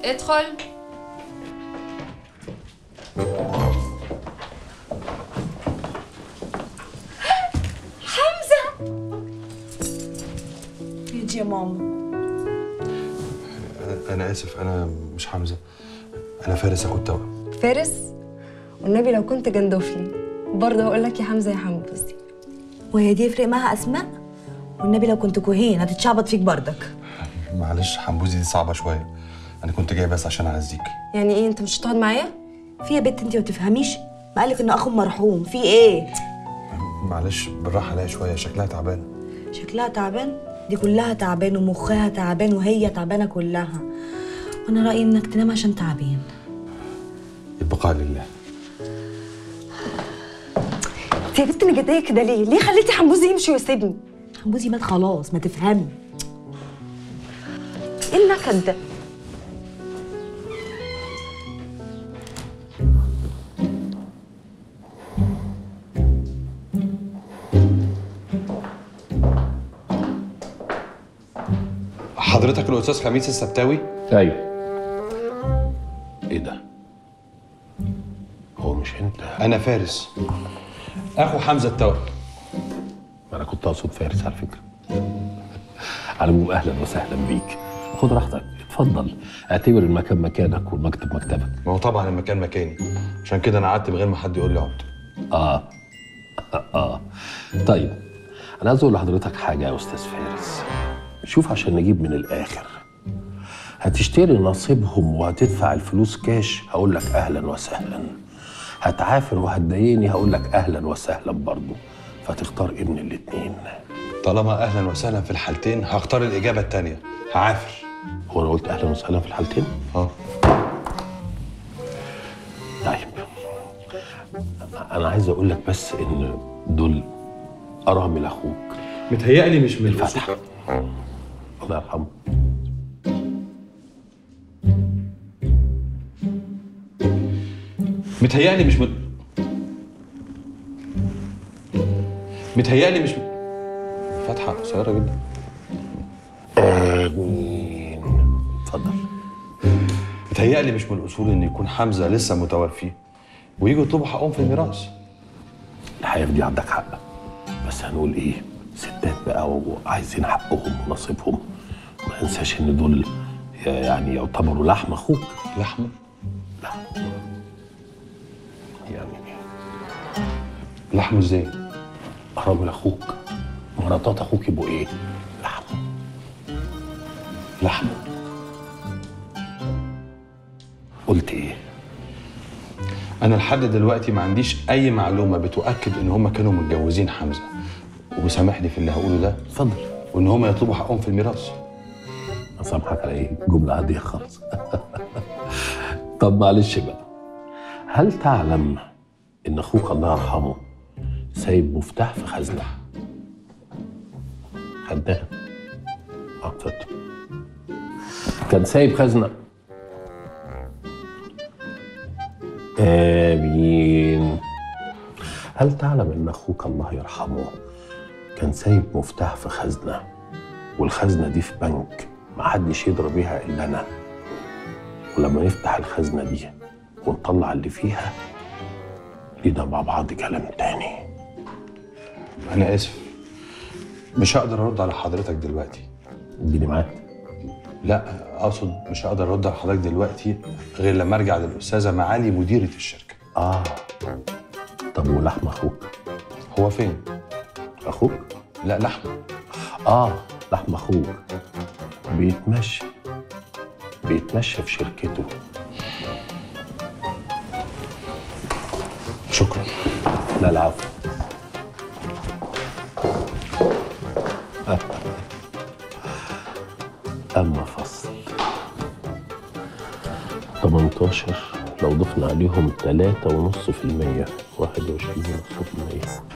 ادخل يجي يا ماما انا اسف انا مش حمزه انا فارس اخو التوأم فارس والنبي لو كنت جندفلي برضه هقول لك يا حمزه يا حمزه وهي دي يفرق معاها اسماء والنبي لو كنت كوهين هتتشعبط فيك بردك معلش حمبوزي دي صعبه شويه انا كنت جاي بس عشان اعزيكي يعني ايه انت مش هتقعد معايا في يا بت انت ما تفهميش بقالك ان اخو مرحوم في ايه معلش بالراحه عليها شويه شكلها تعبانه شكلها تعبان دي كلها تعبان ومخها تعبان وهي تعبانه كلها وانا رايي انك تنام عشان تعبان البقاء لله انت يا بنت نجديه كده ليه ليه خليتي حموزي يمشي ويسيبني حمبوزي مات خلاص ما تفهمي ايه النكد ده حضرتك الاستاذ خميس السبتاوي ايوه ايه ده هو مش انت انا فارس اخو حمزه التوأم ما انا كنت اقصد فارس على فكره على العموم اهلا وسهلا بيك خد راحتك اتفضل اعتبر المكان مكانك والمكتب مكتبك ما هو طبعا المكان مكاني عشان كده انا قعدت من غير ما حد يقول لي اقعد اه اه طيب انا عايز اقول لحضرتك حاجه يا استاذ فارس شوف عشان نجيب من الاخر هتشتري نصيبهم وهتدفع الفلوس كاش هقول لك اهلا وسهلا هتعافر وهتضايقني هقول لك اهلا وسهلا برضه فتختار ايه من الاتنين طالما اهلا وسهلا في الحالتين هختار الاجابه الثانيه هعافر هو انا قلت اهلا وسهلا في الحالتين اه طيب انا عايز اقول لك بس ان دول ارامل اخوك متهيألي مش من الفتح الله يرحمه متهيألي مش من متهيألي مش من... فتحة قصيرة جدا امين اتفضل متهيألي مش من الأصول إن يكون حمزة لسه متوفي ويجوا يطلبوا حقهم في الميراث الحقيقه في دي عندك حق بس هنقول ايه ستات بقى وعايزين حقهم ونصيبهم ما ننساش ان دول يعني يعتبروا لحم اخوك لحمة لحم يعني لحمه ازاي؟ ارامل اخوك مراتات اخوك يبقوا ايه لحم لحمه قلت ايه أنا لحد دلوقتي ما عنديش أي معلومة بتؤكد إن هم كانوا متجوزين حمزة وسامحني في اللي هقوله ده اتفضل وإن هم يطلبوا حقهم في الميراث اسامحك على ايه جمله عاديه خالص طب معلش بقى هل تعلم ان اخوك الله يرحمه سايب مفتاح في خزنه خدناها اه اتفضل كان سايب خزنه امين هل تعلم ان اخوك الله يرحمه كان سايب مفتاح في خزنه والخزنه دي في بنك محدش يدرى بيها الا انا ولما نفتح الخزنه دي ونطلع اللي فيها لينا مع بعض كلام تاني أنا آسف مش هقدر أرد على حضرتك دلوقتي اديني معاك لا أقصد مش هقدر أرد على حضرتك دلوقتي غير لما أرجع للأستاذة معالي مديرة الشركة اه طب ولحم اخوك هو فين؟ اخوك لا لحمه اه لحم اخوك بيتمشى بيتمشى في شركته شكرا لا العفو أما فصل 18 لو ضفنا عليهم 3.5% 21.5%